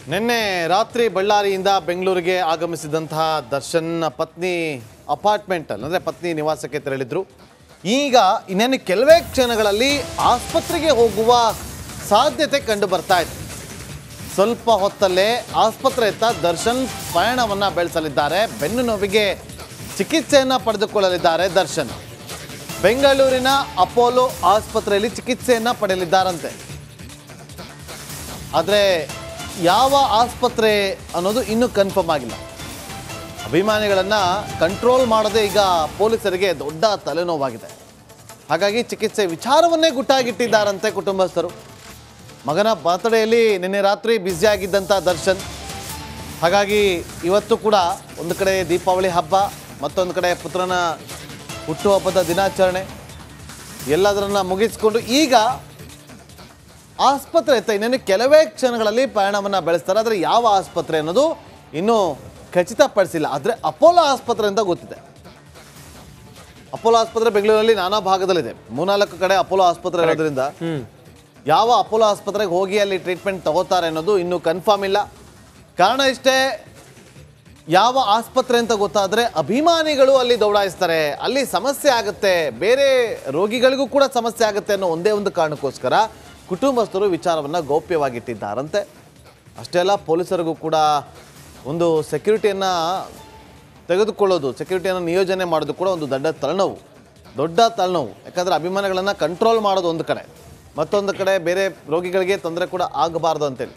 ನಿನ್ನೆ ರಾತ್ರಿ ಬಳ್ಳಾರಿಯಿಂದ ಬೆಂಗಳೂರಿಗೆ ಆಗಮಿಸಿದಂತಹ ದರ್ಶನ್ ಪತ್ನಿ ಅಪಾರ್ಟ್ಮೆಂಟಲ್ಲಿ ಅಂದರೆ ಪತ್ನಿ ನಿವಾಸಕ್ಕೆ ತೆರಳಿದ್ರು ಈಗ ಇನ್ನೇನು ಕೆಲವೇ ಕ್ಷಣಗಳಲ್ಲಿ ಆಸ್ಪತ್ರೆಗೆ ಹೋಗುವ ಸಾಧ್ಯತೆ ಕಂಡು ಬರ್ತಾ ಇದೆ ಸ್ವಲ್ಪ ಹೊತ್ತಲ್ಲೇ ಆಸ್ಪತ್ರೆಯತ್ತ ದರ್ಶನ್ ಪಯಣವನ್ನು ಬೆಳೆಸಲಿದ್ದಾರೆ ಬೆನ್ನು ನೋವಿಗೆ ಚಿಕಿತ್ಸೆಯನ್ನು ಪಡೆದುಕೊಳ್ಳಲಿದ್ದಾರೆ ದರ್ಶನ್ ಬೆಂಗಳೂರಿನ ಅಪೋಲೋ ಆಸ್ಪತ್ರೆಯಲ್ಲಿ ಚಿಕಿತ್ಸೆಯನ್ನು ಪಡೆಯಲಿದ್ದಾರಂತೆ ಆದರೆ ಯಾವ ಆಸ್ಪತ್ರೆ ಅನ್ನೋದು ಇನ್ನೂ ಕನ್ಫರ್ಮ್ ಆಗಿಲ್ಲ ಅಭಿಮಾನಿಗಳನ್ನು ಕಂಟ್ರೋಲ್ ಮಾಡದೆ ಈಗ ಪೊಲೀಸರಿಗೆ ದೊಡ್ಡ ತಲೆನೋವಾಗಿದೆ ಹಾಗಾಗಿ ಚಿಕಿತ್ಸೆ ವಿಚಾರವನ್ನೇ ಗುಟ್ಟಾಗಿಟ್ಟಿದ್ದಾರಂತೆ ಕುಟುಂಬಸ್ಥರು ಮಗನ ಬರ್ತ್ಡೇಯಲ್ಲಿ ನಿನ್ನೆ ರಾತ್ರಿ ಬ್ಯುಸಿಯಾಗಿದ್ದಂಥ ದರ್ಶನ್ ಹಾಗಾಗಿ ಇವತ್ತು ಕೂಡ ಒಂದು ಕಡೆ ದೀಪಾವಳಿ ಹಬ್ಬ ಮತ್ತೊಂದು ಕಡೆ ಪುತ್ರನ ಹುಟ್ಟುಹಬ್ಬದ ದಿನಾಚರಣೆ ಎಲ್ಲದರನ್ನ ಮುಗಿಸ್ಕೊಂಡು ಈಗ ಆಸ್ಪತ್ರೆ ಎತ್ತ ಇನ್ನೇನು ಕೆಲವೇ ಕ್ಷಣಗಳಲ್ಲಿ ಪಯಣವನ್ನು ಬೆಳೆಸ್ತಾರೆ ಆದರೆ ಯಾವ ಆಸ್ಪತ್ರೆ ಅನ್ನೋದು ಇನ್ನೂ ಖಚಿತಪಡಿಸಿಲ್ಲ ಆದರೆ ಅಪೋಲೋ ಆಸ್ಪತ್ರೆ ಅಂತ ಗೊತ್ತಿದೆ ಅಪೋಲೋ ಆಸ್ಪತ್ರೆ ಬೆಂಗಳೂರಲ್ಲಿ ನಾನಾ ಭಾಗದಲ್ಲಿದೆ ಮೂರ್ನಾಲ್ಕು ಕಡೆ ಅಪೋಲೋ ಆಸ್ಪತ್ರೆ ಇರೋದ್ರಿಂದ ಯಾವ ಅಪೋಲೋ ಆಸ್ಪತ್ರೆಗೆ ಹೋಗಿ ಅಲ್ಲಿ ಟ್ರೀಟ್ಮೆಂಟ್ ತಗೋತಾರೆ ಅನ್ನೋದು ಇನ್ನೂ ಕನ್ಫರ್ಮ್ ಇಲ್ಲ ಕಾರಣ ಇಷ್ಟೇ ಯಾವ ಆಸ್ಪತ್ರೆ ಅಂತ ಗೊತ್ತಾದರೆ ಅಭಿಮಾನಿಗಳು ಅಲ್ಲಿ ದೌಡಾಯಿಸ್ತಾರೆ ಅಲ್ಲಿ ಸಮಸ್ಯೆ ಆಗುತ್ತೆ ಬೇರೆ ರೋಗಿಗಳಿಗೂ ಕೂಡ ಸಮಸ್ಯೆ ಆಗುತ್ತೆ ಅನ್ನೋ ಒಂದೇ ಒಂದು ಕಾರಣಕ್ಕೋಸ್ಕರ ಕುಟುಂಬಸ್ಥರು ವಿಚಾರವನ್ನು ಗೌಪ್ಯವಾಗಿಟ್ಟಿದ್ದಾರಂತೆ ಅಷ್ಟೇ ಅಲ್ಲ ಪೊಲೀಸರಿಗೂ ಕೂಡ ಒಂದು ಸೆಕ್ಯೂರಿಟಿಯನ್ನು ತೆಗೆದುಕೊಳ್ಳೋದು ಸೆಕ್ಯೂರಿಟಿಯನ್ನು ನಿಯೋಜನೆ ಮಾಡೋದು ಕೂಡ ಒಂದು ದೊಡ್ಡ ತಲೆನೋವು ದೊಡ್ಡ ತಲೆನೋವು ಯಾಕಂದರೆ ಅಭಿಮಾನಿಗಳನ್ನು ಕಂಟ್ರೋಲ್ ಮಾಡೋದು ಒಂದು ಕಡೆ ಮತ್ತೊಂದು ಕಡೆ ಬೇರೆ ರೋಗಿಗಳಿಗೆ ತೊಂದರೆ ಕೂಡ ಆಗಬಾರ್ದು ಅಂತೇಳಿ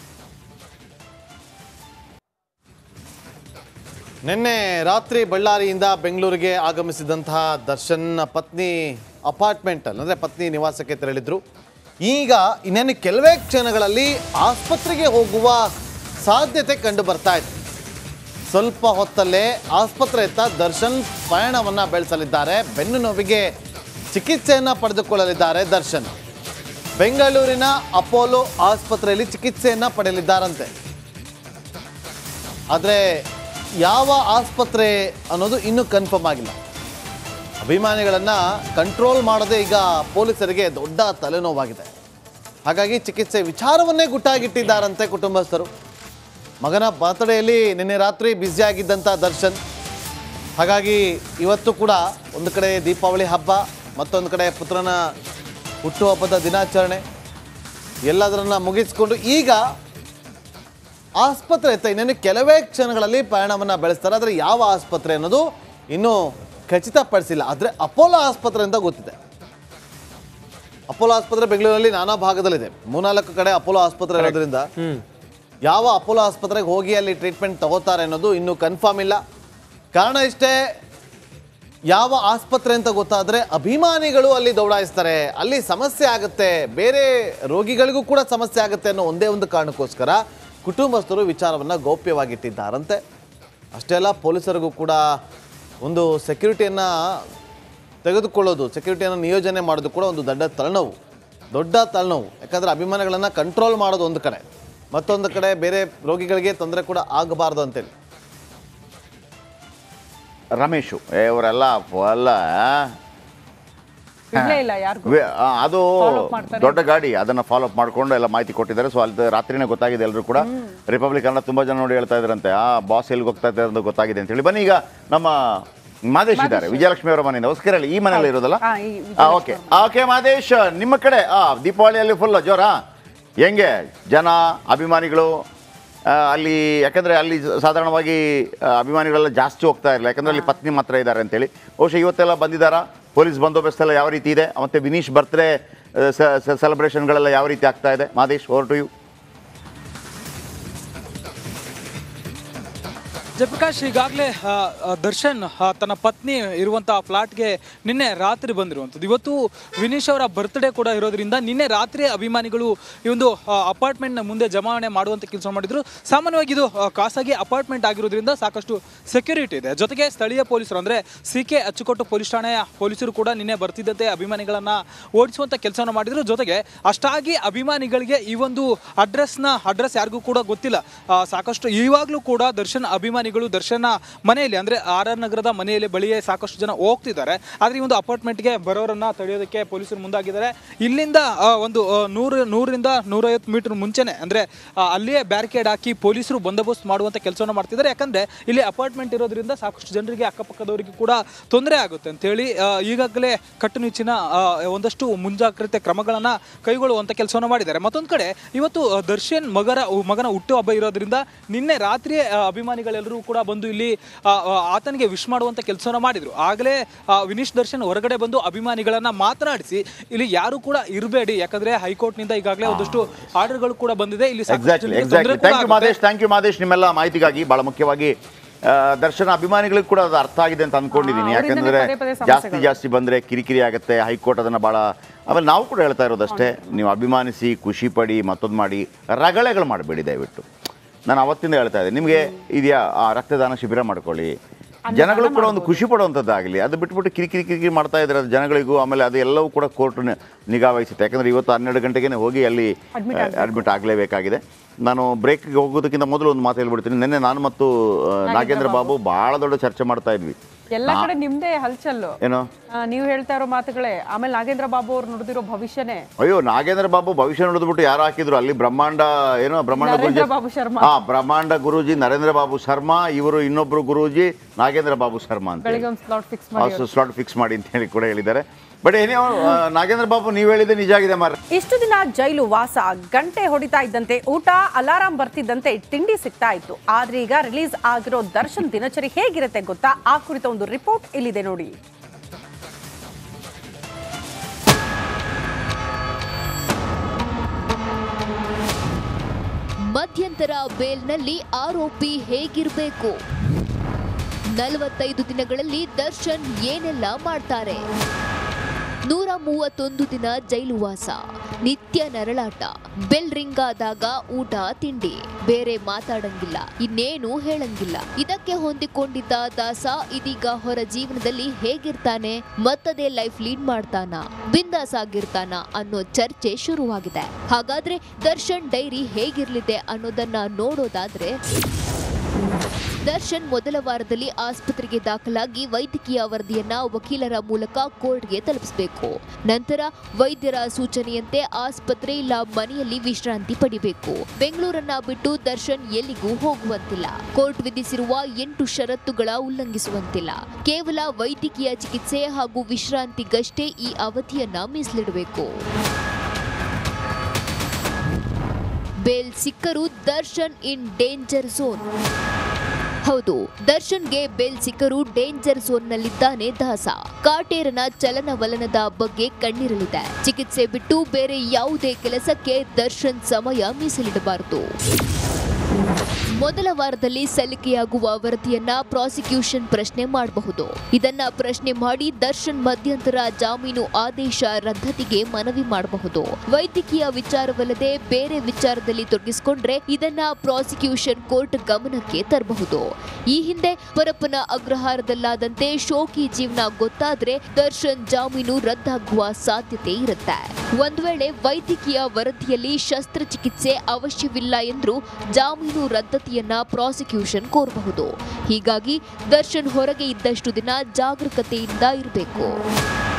ನಿನ್ನೆ ರಾತ್ರಿ ಬಳ್ಳಾರಿಯಿಂದ ಬೆಂಗಳೂರಿಗೆ ಆಗಮಿಸಿದಂತಹ ದರ್ಶನ್ ಪತ್ನಿ ಅಪಾರ್ಟ್ಮೆಂಟಲ್ಲಿ ಅಂದರೆ ಪತ್ನಿ ನಿವಾಸಕ್ಕೆ ತೆರಳಿದ್ರು ಈಗ ಇನ್ನೇನು ಕೆಲವೇ ಕ್ಷಣಗಳಲ್ಲಿ ಆಸ್ಪತ್ರೆಗೆ ಹೋಗುವ ಸಾಧ್ಯತೆ ಕಂಡು ಬರ್ತಾ ಇದೆ ಸ್ವಲ್ಪ ಹೊತ್ತಲ್ಲೇ ಆಸ್ಪತ್ರೆಯತ್ತ ದರ್ಶನ್ ಪಯಣವನ್ನು ಬೆಳೆಸಲಿದ್ದಾರೆ ಬೆನ್ನು ನೋವಿಗೆ ಚಿಕಿತ್ಸೆಯನ್ನು ಪಡೆದುಕೊಳ್ಳಲಿದ್ದಾರೆ ದರ್ಶನ್ ಬೆಂಗಳೂರಿನ ಅಪೋಲೋ ಆಸ್ಪತ್ರೆಯಲ್ಲಿ ಚಿಕಿತ್ಸೆಯನ್ನು ಪಡೆಯಲಿದ್ದಾರಂತೆ ಆದರೆ ಯಾವ ಆಸ್ಪತ್ರೆ ಅನ್ನೋದು ಇನ್ನೂ ಕನ್ಫರ್ಮ್ ಆಗಿಲ್ಲ ಅಭಿಮಾನಿಗಳನ್ನು ಕಂಟ್ರೋಲ್ ಮಾಡದೆ ಈಗ ಪೊಲೀಸರಿಗೆ ದೊಡ್ಡ ತಲೆನೋವಾಗಿದೆ ಹಾಗಾಗಿ ಚಿಕಿತ್ಸೆ ವಿಚಾರವನ್ನೇ ಗುಟ್ಟಾಗಿಟ್ಟಿದ್ದಾರಂತೆ ಕುಟುಂಬಸ್ಥರು ಮಗನ ಬರ್ತ್ಡೇಯಲ್ಲಿ ನಿನ್ನೆ ರಾತ್ರಿ ಬ್ಯುಸಿಯಾಗಿದ್ದಂಥ ದರ್ಶನ್ ಹಾಗಾಗಿ ಇವತ್ತು ಕೂಡ ಒಂದು ಕಡೆ ದೀಪಾವಳಿ ಹಬ್ಬ ಮತ್ತೊಂದು ಕಡೆ ಪುತ್ರನ ಹುಟ್ಟುಹಬ್ಬದ ದಿನಾಚರಣೆ ಎಲ್ಲದರನ್ನ ಮುಗಿಸ್ಕೊಂಡು ಈಗ ಆಸ್ಪತ್ರೆ ಎತ್ತ ಇನ್ನೇನು ಕೆಲವೇ ಕ್ಷಣಗಳಲ್ಲಿ ಪಯಣವನ್ನು ಬೆಳೆಸ್ತಾರೆ ಆದರೆ ಯಾವ ಆಸ್ಪತ್ರೆ ಅನ್ನೋದು ಇನ್ನೂ ಖಚಿತಪಡಿಸಿಲ್ಲ ಆದರೆ ಅಪೋಲೋ ಆಸ್ಪತ್ರೆ ಅಂತ ಗೊತ್ತಿದೆ ಅಪೋಲೋ ಆಸ್ಪತ್ರೆ ಬೆಂಗಳೂರಲ್ಲಿ ನಾನಾ ಭಾಗದಲ್ಲಿದೆ ಮೂರ್ನಾಲ್ಕು ಕಡೆ ಅಪೋಲೋ ಆಸ್ಪತ್ರೆ ಇರೋದ್ರಿಂದ ಯಾವ ಅಪೋಲೋ ಆಸ್ಪತ್ರೆಗೆ ಹೋಗಿ ಅಲ್ಲಿ ಟ್ರೀಟ್ಮೆಂಟ್ ತಗೋತಾರೆ ಅನ್ನೋದು ಇನ್ನೂ ಕನ್ಫರ್ಮ್ ಇಲ್ಲ ಕಾರಣ ಇಷ್ಟೇ ಯಾವ ಆಸ್ಪತ್ರೆ ಅಂತ ಗೊತ್ತಾದರೆ ಅಭಿಮಾನಿಗಳು ಅಲ್ಲಿ ದೌಡಾಯಿಸ್ತಾರೆ ಅಲ್ಲಿ ಸಮಸ್ಯೆ ಆಗುತ್ತೆ ಬೇರೆ ರೋಗಿಗಳಿಗೂ ಕೂಡ ಸಮಸ್ಯೆ ಆಗುತ್ತೆ ಅನ್ನೋ ಒಂದೇ ಒಂದು ಕಾರಣಕ್ಕೋಸ್ಕರ ಕುಟುಂಬಸ್ಥರು ವಿಚಾರವನ್ನು ಗೌಪ್ಯವಾಗಿಟ್ಟಿದ್ದಾರಂತೆ ಅಷ್ಟೇ ಅಲ್ಲ ಪೊಲೀಸರಿಗೂ ಕೂಡ ಒಂದು ಸೆಕ್ಯೂರಿಟಿಯನ್ನು ತೆಗೆದುಕೊಳ್ಳೋದು ಸೆಕ್ಯೂರಿಟಿಯನ್ನು ನಿಯೋಜನೆ ಮಾಡೋದು ಕೂಡ ಒಂದು ದೊಡ್ಡ ತಲೆನೋವು ದೊಡ್ಡ ತಲೆನೋವು ಯಾಕಂದರೆ ಅಭಿಮಾನಿಗಳನ್ನು ಕಂಟ್ರೋಲ್ ಮಾಡೋದು ಒಂದು ಕಡೆ ಮತ್ತೊಂದು ಕಡೆ ಬೇರೆ ರೋಗಿಗಳಿಗೆ ತೊಂದರೆ ಕೂಡ ಆಗಬಾರ್ದು ಅಂತೇಳಿ ರಮೇಶು ಏ, ಇವರೆಲ್ಲ ಎಲ್ಲ ಇರ್ಲೇ ಇಲ್ಲ ಯಾರಿಗೂ ವೆ- ಆ, ಅದು Follow up ಮಾಡ್ತಾರೆ. ದೊಡ್ಡ ಗಾಡಿ ಅದನ್ನ ಫಾಲೋ ಅಪ್ ಮಾಡ್ಕೊಂಡು ಎಲ್ಲ ಮಾಹಿತಿ ಕೊಟ್ಟಿದ್ದಾರೆ ಸೊ ಅಲ್ಲಿ ರಾತ್ರಿನೇ ಗೊತ್ತಾಗಿದೆ ಎಲ್ಲರೂ ಕೂಡ ರಿಪಬ್ಲಿಕ್ ಕನ್ನಡ ತುಂಬಾ ಜನ ನೋಡಿ ಹೇಳ್ತಾ ಇದ್ರಂತೆ ಆ ಬಾಸ್ ಎಲ್ಲಿ ಹೋಗ್ತಾ ಇದ್ದಾರೆ ಅಂತ ಗೊತ್ತಾಗಿದೆ ಅಂತ ಹೇಳಿ ಬನ್ನಿ ಈಗ ನಮ್ಮ ಮಾದೇಶ್ ಇದ್ದಾರೆ ವಿಜಯಲಕ್ಷ್ಮಿ ಅವರ ಮನೆಯಿಂದ ಹೊಸಕೆರೆ ಈ ಮನೆಯಲ್ಲಿ ಇರೋದಲ್ಲ ಹಾ, ಈ ವಿಜಯಲಕ್ಷ್ಮಿ ಓಕೆ ಓಕೆ ಮಾದೇಶ್ ನಿಮ್ಮ ಕಡೆ ಆ ದೀಪಾವಳಿಯಲ್ಲಿ ಫುಲ್ ಜೋರ ಹೆಂಗೆ ಜನ ಅಭಿಮಾನಿಗಳು ಆ, ಅಲ್ಲಿ ಯಾಕಂದ್ರೆ ಅಲ್ಲಿ ಸಾಧಾರಣವಾಗಿ ಆ, ಅಭಿಮಾನಿಗಳೆಲ್ಲ ಜಾಸ್ತಿ ಹೋಗ್ತಾ ಇರಲಿಲ್ಲ ಯಾಕಂದ್ರೆ ಅಲ್ಲಿ ಪತ್ನಿ ಮಾತ್ರ ಇದ್ದಾರೆ ಅಂತೇಳಿ ಬಹುಶಃ ಇವತ್ತೆಲ್ಲ ಬಂದಿದ್ದಾರಾ ಪೊಲೀಸ್ ಬಂದೋಬಸ್ತ್ ಎಲ್ಲ ಯಾವ ರೀತಿ ಇದೆ ಮತ್ತೆ ವಿನೀಶ್ ಬರ್ತ್ಡೇ ಸೆಲೆಬ್ರೇಷನ್ಗಳೆಲ್ಲ ಯಾವ ರೀತಿ ಆಗ್ತಾ ಇದೆ Madesh over to you Jayaprakash ಈಗಾಗಲೇ ದರ್ಶನ್ ಆ, ತನ್ನ ಪತ್ನಿ ಇರುವಂತಹ ಫ್ಲಾಟ್ಗೆ ನಿನ್ನೆ ರಾತ್ರಿ ಬಂದಿರುವಂಥದ್ದು ಇವತ್ತು ವಿನೀಶ್ ಅವರ ಬರ್ತ್ಡೇ ಕೂಡ ಇರೋದ್ರಿಂದ ನಿನ್ನೆ ರಾತ್ರಿ ಅಭಿಮಾನಿಗಳು ಈ ಒಂದು ಅಪಾರ್ಟ್ಮೆಂಟ್ನ ಮುಂದೆ ಜಮಾವಣೆ ಮಾಡುವಂಥ ಕೆಲಸ ಮಾಡಿದ್ರು ಸಾಮಾನ್ಯವಾಗಿ ಇದು ಆ, ಖಾಸಗಿ ಅಪಾರ್ಟ್ಮೆಂಟ್ ಆಗಿರೋದ್ರಿಂದ ಸಾಕಷ್ಟು ಸೆಕ್ಯೂರಿಟಿ ಇದೆ ಜೊತೆಗೆ ಸ್ಥಳೀಯ ಪೊಲೀಸರು ಅಂದರೆ ಸಿ ಕೆ ಅಚ್ಚುಕಟ್ಟು ಪೊಲೀಸ್ ಠಾಣೆಯ ಪೊಲೀಸರು ಕೂಡ ನಿನ್ನೆ ಬರ್ತಿದ್ದಂತೆ ಅಭಿಮಾನಿಗಳನ್ನು ಓಡಿಸುವಂಥ ಕೆಲಸವನ್ನು ಮಾಡಿದ್ರು ಜೊತೆಗೆ ಅಷ್ಟಾಗಿ ಅಭಿಮಾನಿಗಳಿಗೆ ಈ ಒಂದು ಅಡ್ರೆಸ್ನ ಅಡ್ರೆಸ್ ಯಾರಿಗೂ ಕೂಡ ಗೊತ್ತಿಲ್ಲ ಆ, ಸಾಕಷ್ಟು ಇವಾಗಲೂ ಕೂಡ ದರ್ಶನ್ ಅಭಿಮಾನಿಗಳು ಅಭಿಮಾನಿಗಳು ದರ್ಶನ ಮನೆಯಲ್ಲಿ ಅಂದ್ರೆ ಆರ್ ಆರ್ ನಗರದ ಮನೆಯಲ್ಲಿ ಬಳಿಯೇ ಸಾಕಷ್ಟು ಜನ ಹೋಗ್ತಿದ್ದಾರೆ ಆದ್ರೆ ಈ ಒಂದು ಅಪಾರ್ಟ್ಮೆಂಟ್ಗೆ ಬರೋರನ್ನ ತಡೆಯೋದಕ್ಕೆ ಪೊಲೀಸರು ಮುಂದಾಗಿದ್ದಾರೆ ಇಲ್ಲಿಂದ ಆ, ಒಂದು ಆ, ನೂರು ನೂರರಿಂದ ನೂರೈವತ್ತು ಮೀಟರ್ ಮುಂಚೆನೆ ಅಂದ್ರೆ ಆ, ಅಲ್ಲಿಯೇ ಬ್ಯಾರಿಕೇಡ್ ಹಾಕಿ ಪೊಲೀಸರು ಬಂದೋಬಸ್ತ್ ಮಾಡುವಂತ ಕೆಲಸವನ್ನು ಮಾಡ್ತಿದ್ದಾರೆ ಯಾಕಂದ್ರೆ ಇಲ್ಲಿ ಅಪಾರ್ಟ್ಮೆಂಟ್ ಇರೋದ್ರಿಂದ ಸಾಕಷ್ಟು ಜನರಿಗೆ ಅಕ್ಕಪಕ್ಕದವರಿಗೆ ಕೂಡ ತೊಂದರೆ ಆಗುತ್ತೆ ಅಂತೇಳಿ ಆ, ಈಗಾಗಲೇ ಕಟ್ಟುನಿಚ್ಚಿನ ಆ, ಒಂದಷ್ಟು ಮುಂಜಾಗ್ರತೆ ಕ್ರಮಗಳನ್ನ ಕೈಗೊಳ್ಳುವಂತ ಕೆಲಸವನ್ನು ಮಾಡಿದ್ದಾರೆ ಮತ್ತೊಂದು ಕಡೆ ಇವತ್ತು ಆ, ದರ್ಶನ್ ಮಗರ ಮಗನ ಹುಟ್ಟುಹಬ್ಬ ಇರೋದ್ರಿಂದ ನಿನ್ನೆ ರಾತ್ರಿ ಅಭಿಮಾನಿಗಳೆಲ್ಲರೂ ಕೂಡ ಬಂದು ಇಲ್ಲಿ ಆ, ಆ, ಆತನಿಗೆ ವಿಶ್ ಮಾಡುವಂತ ಕೆಲಸವನ್ನು ಮಾಡಿದ್ರು ಆಗಲೇ ಆ, ವಿನೀಶ್ ದರ್ಶನ್ ಹೊರಗಡೆ ಬಂದು ಅಭಿಮಾನಿಗಳನ್ನ ಮಾತನಾಡಿಸಿ ಇಲ್ಲಿ ಯಾರು ಕೂಡ ಇರಬೇಡಿ ಯಾಕಂದ್ರೆ ಹೈಕೋರ್ಟ್ನಿಂದ ಈಗಾಗಲೇ ಒಂದಷ್ಟು ಆರ್ಡರ್ಗಳು ಕೂಡ ಬಂದಿದೆ ಇಲ್ಲಿ ಸಾಕಷ್ಟು ಎಕ್ಸಾಕ್ಟ್ಲಿ ಜನರಿಗೆ ತೊಂದ್ರೆ ಎಕ್ಸಾಕ್ಟ್ಲಿ ಕೂಡ ಥ್ಯಾಂಕ್ ಯು ಆಗುತ್ತೆ. ಮಾದೇಶ್ ಥ್ಯಾಂಕ್ ಯು ಮಾದೇಶ್ ನಿಮ್ಮೆಲ್ಲ ಮಾಹಿತಿಗಾಗಿ ಬಹಳ ಮುಖ್ಯವಾಗಿ ಆ, ದರ್ಶನ ಅಭಿಮಾನಿಗಳಿಗೆ ಕೂಡ ಅದು ಅರ್ಥ ಆಗಿದೆ ಅಂತ ಅನ್ಕೊಂಡಿದ್ದೀನಿ ಹಾ, ಅವ್ರಿಂದನೇ ಯಾಕಂದ್ರೆ ಪದೇ ಪದೇ ಜಾಸ್ತಿ ಸಮಸ್ಯೆಗಳು. ಜಾಸ್ತಿ ಬಂದ್ರೆ ಕಿರಿಕಿರಿ ಆಗುತ್ತೆ ಹೈಕೋರ್ಟ್ ಅದನ್ನ ಬಹಳ ಆಮೇಲೆ ನಾವು ಕೂಡ ಹೇಳ್ತಾ ಇರೋದಷ್ಟೇ ನೀವು ಅಭಿಮಾನಿಸಿ ಖುಷಿ ಪಡಿ ಮತ್ತೊಂದು ಮಾಡಿ ರಗಳೆಗಳು ಮಾಡಬೇಡಿ ದಯವಿಟ್ಟು ನಾನು ಅವತ್ತಿಂದ ಹೇಳ್ತಾ ಇದ್ದೆ ನಿಮಗೆ ಇದೆಯಾ ಆ ರಕ್ತದಾನ ಶಿಬಿರ ಮಾಡ್ಕೊಳ್ಳಿ ಜನಗಳು ಕೂಡ ಒಂದು ಖುಷಿ ಪಡುವಂಥದ್ದಾಗಲಿ ಅದು ಬಿಟ್ಬಿಟ್ಟು ಕಿರಿಕಿರಿ ಕಿರಿಕಿರಿ ಮಾಡ್ತಾ ಇದ್ದಾರೆ ಅದು ಜನಗಳಿಗೂ ಆಮೇಲೆ ಅದು ಎಲ್ಲವೂ ಕೂಡ ಕೋರ್ಟ್ ನಿಗಾ ವಹಿಸುತ್ತೆ ಯಾಕಂದ್ರೆ ಇವತ್ತು ಹನ್ನೆರಡು ಗಂಟೆಗೆ ಹೋಗಿ ಅಲ್ಲಿ ಅಡ್ಮಿಟ್ ಆಗಲೇಬೇಕಾಗಿದೆ ನಾನು ಬ್ರೇಕ್ಗೆ ಹೋಗೋದಕ್ಕಿಂತ ಮೊದಲು ಒಂದು ಮಾತು ಹೇಳ್ಬಿಡ್ತೀನಿ ನಿನ್ನೆ ನಾನು ಮತ್ತು ಆ, ನಾಗೇಂದ್ರ ಬಾಬು ಬಹಳ ದೊಡ್ಡ ಚರ್ಚೆ ಮಾಡ್ತಾ ಇದ್ವಿ ಎಲ್ಲ ಕಡೆ ನಿಮ್ದೇ ಹಲ್ಚಲ್ಲು ಏನು ಆ, ನೀವು ಹೇಳ್ತಾ ಇರೋ ಮಾತುಗಳೇ ಆಮೇಲೆ ನಾಗೇಂದ್ರ ಬಾಬು ಅವ್ರು ನುಡಿದಿರೋ ಭವಿಷ್ಯನೇ ಅಯ್ಯೋ ನಾಗೇಂದ್ರ ಬಾಬು ಭವಿಷ್ಯ ನೋಡಿದ್ಬಿಟ್ಟು ಯಾರು ಹಾಕಿದ್ರು ಅಲ್ಲಿ ಬ್ರಹ್ಮಾಂಡ ಏನೋ ಬ್ರಹ್ಮಾಂಡ ನರೇಂದ್ರ ಗುರೂಜಿ ಬಾಬು ಶರ್ಮಾ ಹಾ ಬ್ರಹ್ಮಾಂಡ ಗುರೂಜಿ ನರೇಂದ್ರ ಬಾಬು ಶರ್ಮಾ ಇವರು ಇನ್ನೊಬ್ರು ಗುರೂಜಿ ನಾಗೇಂದ್ರ ಬಾಬು ಶರ್ಮಾ ಅಂತ ಬೆಳಿಗ್ಗೆ ಒಂದು ಸ್ಲಾಟ್ ಫಿಕ್ಸ್ ಮಾಡಿ ಸ್ಲಾಟ್ ಫಿಕ್ಸ್ ಮಾಡಿ ಅಂತ ಹೇಳಿ ಕೂಡ ಹೇಳಿದ್ದಾರೆ ಬಟ್ ಏನೇ ನಾಗೇಂದ್ರ ಬಾಬು ನೀವು ಹೇಳಿದ್ರೆ ನಿಜ ಆಗಿದೆ ಮಾರ ಇಷ್ಟು ದಿನ ಜೈಲು ವಾಸ ಗಂಟೆ ಹೊಡಿತಾ ಇದ್ದಂತೆ ಊಟ ಅಲಾರಾಂ ಬರ್ತಿದ್ದಂತೆ ತಿಂಡಿ ಸಿಗ್ತಾ ಇತ್ತು ಆದ್ರೆ ಈಗ ರಿಲೀಸ್ ಆಗಿರೋ ದರ್ಶನ್ ದಿನಚರಿ ಹೇಗಿರುತ್ತೆ ಗೊತ್ತಾ ಆ ಕುರಿತ ಒಂದು ರಿಪೋರ್ಟ್ ಇಲ್ಲಿದೆ ನೋಡಿ ಮಧ್ಯಂತರ ಬೇಲ್ನಲ್ಲಿ ಆರೋಪಿ ಹೇಗಿರಬೇಕು ನಲವತ್ತೈದು ದಿನಗಳಲ್ಲಿ ದರ್ಶನ್ ಏನೆಲ್ಲ ಮಾಡ್ತಾರೆ ನೂರ ಮೂವತ್ತೊಂದು ದಿನ ಜೈಲು ವಾಸ ನಿತ್ಯ ನರಳಾಟ ಬೆಲ್ ರಿಂಗ್ ಆದಾಗ ಊಟ ತಿಂಡಿ ಬೇರೆ ಮಾತಾಡಂಗಿಲ್ಲ ಇನ್ನೇನು ಹೇಳಂಗಿಲ್ಲ ಇದಕ್ಕೆ ಹೊಂದಿಕೊಂಡಿದ್ದ ದಾಸ ಇದೀಗ ಹೊರ ಜೀವನದಲ್ಲಿ ಹೇಗಿರ್ತಾನೆ ಮತ್ತದೇ ಲೈಫ್ ಲೀಡ್ ಮಾಡ್ತಾನ ಬಿಂದಾಸ್ ಆಗಿರ್ತಾನ ಅನ್ನೋ ಚರ್ಚೆ ಶುರುವಾಗಿದೆ ಹಾಗಾದ್ರೆ ದರ್ಶನ್ ಡೈರಿ ಹೇಗಿರ್ಲಿದೆ ಅನ್ನೋದನ್ನ ನೋಡೋದಾದ್ರೆ ದರ್ಶನ್ ಮೊದಲ ವಾರದಲ್ಲಿ ಆಸ್ಪತ್ರೆಗೆ ದಾಖಲಾಗಿ ವೈದ್ಯಕೀಯ ವರದಿಯನ್ನ ವಕೀಲರ ಮೂಲಕ ಕೋರ್ಟ್ಗೆ ತಲುಪಿಸಬೇಕು ನಂತರ ವೈದ್ಯರ ಸೂಚನೆಯಂತೆ ಆಸ್ಪತ್ರೆ ಇಲ್ಲ ಮನೆಯಲ್ಲಿ ವಿಶ್ರಾಂತಿ ಪಡಿಬೇಕು ಬೆಂಗಳೂರನ್ನ ಬಿಟ್ಟು ದರ್ಶನ್ ಎಲ್ಲಿಗೂ ಹೋಗುವಂತಿಲ್ಲ ಕೋರ್ಟ್ ವಿಧಿಸಿರುವ ಎಂಟು ಷರತ್ತುಗಳ ಉಲ್ಲಂಘಿಸುವಂತಿಲ್ಲ ಕೇವಲ ವೈದ್ಯಕೀಯ ಚಿಕಿತ್ಸೆ ಹಾಗೂ ವಿಶ್ರಾಂತಿಗಷ್ಟೇ ಈ ಅವಧಿಯನ್ನ ಮೀಸಲಿಡಬೇಕು ಬೇಲ್ ಸಿಕ್ಕರೂ ದರ್ಶನ್ ಇನ್ ಡೇಂಜರ್ ಝೋನ್ ಹೌದು ದರ್ಶನ್ಗೆ ಬೇಲ್ ಸಿಕ್ಕರೂ ಡೇಂಜರ್ ಝೋನ್ನಲ್ಲಿದ್ದಾನೆ ದಾಸ ಕಾಟೇರನ ಚಲನವಲನದ ಬಗ್ಗೆ ಕಣ್ಣಿರಲಿದೆ ಚಿಕಿತ್ಸೆ ಬಿಟ್ಟು ಬೇರೆ ಯಾವುದೇ ಕೆಲಸಕ್ಕೆ ದರ್ಶನ್ ಸಮಯ ಮೀಸಲಿಡಬಾರದು ಮೊದಲ ವಾರದಲ್ಲಿ ಸಲ್ಲಿಕೆಯಾಗುವ ವರದಿಯನ್ನ ಪ್ರಾಸಿಕ್ಯೂಷನ್ ಪ್ರಶ್ನೆ ಮಾಡಬಹುದು ಇದನ್ನ ಪ್ರಶ್ನೆ ಮಾಡಿ ದರ್ಶನ್ ಮಧ್ಯಂತರ ಜಾಮೀನು ಆದೇಶ ರದ್ದತಿಗೆ ಮನವಿ ಮಾಡಬಹುದು ವೈದ್ಯಕೀಯ ವಿಚಾರವಲ್ಲದೆ ಬೇರೆ ವಿಚಾರದಲ್ಲಿ ತೊಡಗಿಸಿಕೊಂಡ್ರೆ ಇದನ್ನ ಪ್ರಾಸಿಕ್ಯೂಷನ್ ಕೋರ್ಟ್ ಗಮನಕ್ಕೆ ತರಬಹುದು ಈ ಹಿಂದೆ ಪರಪ್ಪನ ಅಗ್ರಹಾರದಲ್ಲಾದಂತೆ ಶೋಕಿ ಜೀವನ ಗೊತ್ತಾದ್ರೆ ದರ್ಶನ್ ಜಾಮೀನು ರದ್ದಾಗುವ ಸಾಧ್ಯತೆ ಇರುತ್ತೆ ಒಂದ್ ವೇಳೆ ವೈದ್ಯಕೀಯ ವರದಿಯಲ್ಲಿ ಶಸ್ತ್ರಚಿಕಿತ್ಸೆ ಅವಶ್ಯವಿಲ್ಲ ಎಂದ್ರೂ ಜಾಮೀನು ರದ್ದತಿಯನ್ನ ಪ್ರಾಸಿಕ್ಯೂಷನ್ ಕೋರಬಹುದು ಹೀಗಾಗಿ ದರ್ಶನ್ ಹೊರಗೆ ಇದ್ದಷ್ಟು ದಿನ ಜಾಗರೂಕತೆಯಿಂದ ಇರಬೇಕು